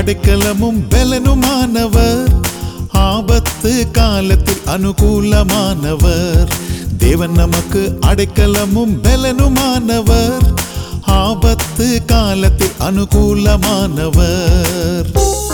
அடைக்கலமும் பலனுமானவர் ஆபத்து காலத்தில் அனுகூலமானவர் தேவன் நமக்கு அடைக்கலமும் பலனுமானவர் ஆபத்து காலத்தில் அனுகூலமானவர்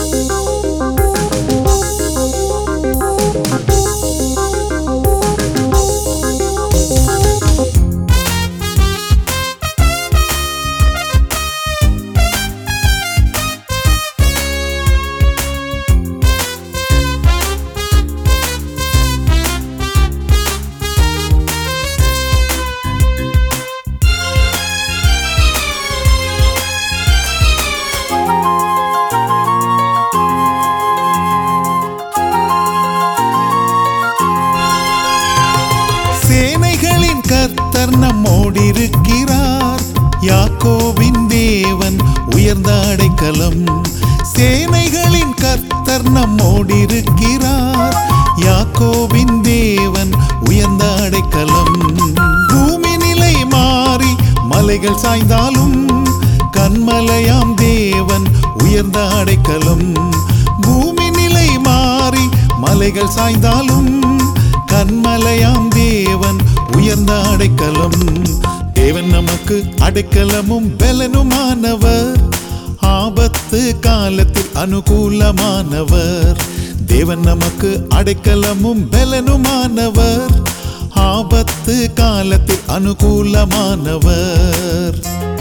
சேனைகளின் கர்த்தர் நம்மோடிருக்கிறார் யாக்கோவின் தேவன் உயர்ந்த அடைக்கலம் சேனைகளின் கர்த்தர் நம்மோடிருக்கிறார் யாக்கோவின் தேவன் உயர்ந்த அடைக்கலம் பூமி நிலை மாறி மலைகள் சாய்ந்தாலும் கண்மலையாம் தேவன் உயர்ந்த அடைக்கலம் பூமி நிலை மாறி மலைகள் சாய்ந்தாலும் கண்மலையாம் தேவன் உயர்ந்த அடைக்கலம் தேவன் நமக்கு அடைக்கலமும் பலனுமானவர் ஆபத்து காலத்தில் அனுகூலமானவர் தேவன் நமக்கு அடைக்கலமும் பலனுமானவர் ஆபத்து காலத்தில் அனுகூலமானவர்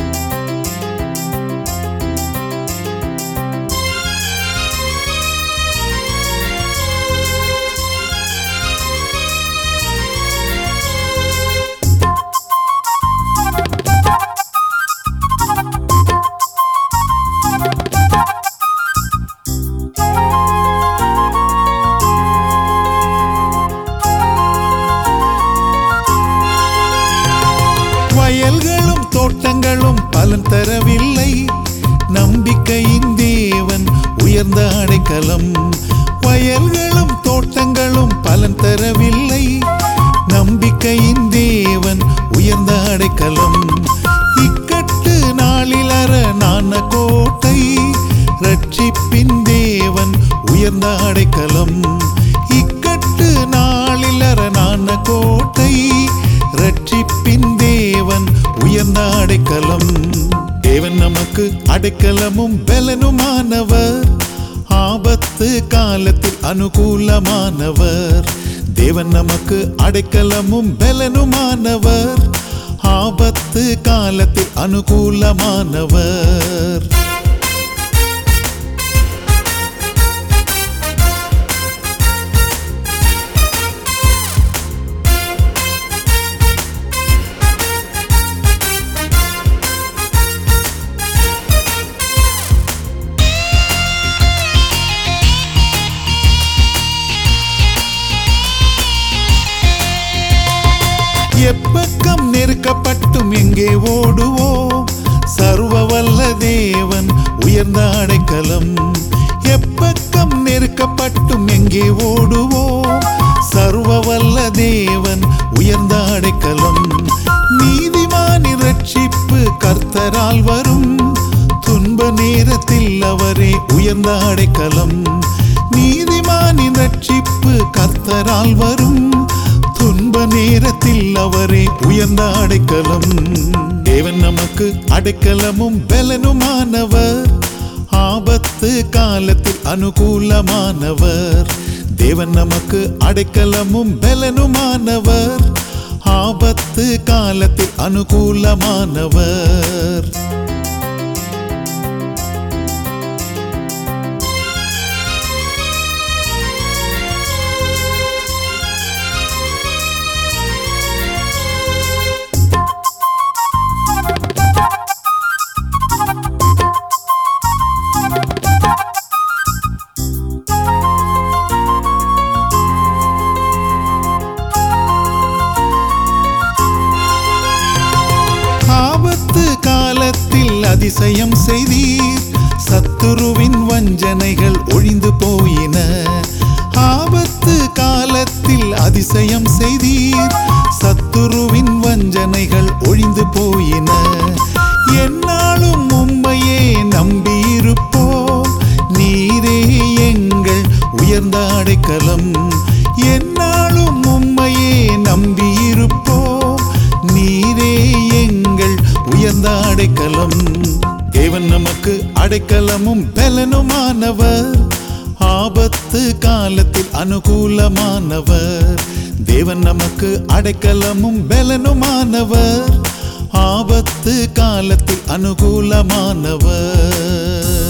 வயல்களும் தோட்டங்களும் பலன் தரவில்லை நம்பிக்கையின் தேவன் உயர்ந்த அடைக்கலம் வயல்களும் தோட்டங்களும் பலன் தரவில்லை நம்பிக்கையின் தேவன் உயர்ந்த அடைக்கலம் இக்கட்டு நாளில் அரணான கோட்டை ரட்சிப்பின் தேவன் உயர்ந்த அடைக்கலம் இக்கட்டு நாளில் அரணான கோட்டை ரட்சிப்பின் தேவன் உயர்ந்த அடைக்கலம் தேவன் நமக்கு அடைக்கலமும் பலனுமானவர் ஆபத்து காலத்தில் அனுகூலமானவர் தேவன் நமக்கு அடைக்கலமும் பலனுமானவர் ஆபத்து காலத்தில் அனுகூலமானவர் எப்பக்கம் நெருக்கப்பட்டும் எங்கே ஓடுவோம் சர்வ வல்ல தேவன் உயர்ந்த அடைக்கலம் எப்பக்கம் நெருக்கப்பட்டும் எங்கே ஓடுவோம் சர்வ வல்ல தேவன் உயர்ந்த அடைக்கலம் நீதிமானின் ரட்சிப்பு கர்த்தரால் வரும் துன்ப நேரத்தில் அவரே உயர்ந்த அடைக்கலம் நீதிமானின் ரட்சிப்பு கர்த்தரால் வரும் துன்ப நேரத்தில் அவரே உயர்ந்த அடைக்கலம் தேவன் நமக்கு அடைக்கலமும் பலனுமானவர் ஆபத்து காலத்தில் அனுகூலமானவர் தேவன் நமக்கு அடைக்கலமும் பலனுமானவர் ஆபத்து காலத்தில் அனுகூலமானவர் ஆபத்து காலத்தில் அதிசயம் செய்தீர் சத்துருவின் வஞ்சனைகள் ஒழிந்து போயின ஆபத்து காலத்தில் அதிசயம் செய்தீர் சத்துருவின் வஞ்சனைகள் ஒழிந்து போயின என்னாலும் உம்மையே நம்பியிருப்போம் நீ அடைக்கலம் என்னாலும் உம்மையே நம்பியிருப்போம் நீரே எங்கள் உயர்ந்த அடைக்கலம் தேவன் நமக்கு அடைக்கலமும் பலனுமானவர் ஆபத்து காலத்தில் அனுகூலமானவர் தேவன் நமக்கு அடைக்கலமும் பலனுமானவர் ஆபத்து காலத்தில் அனுகூலமானவர்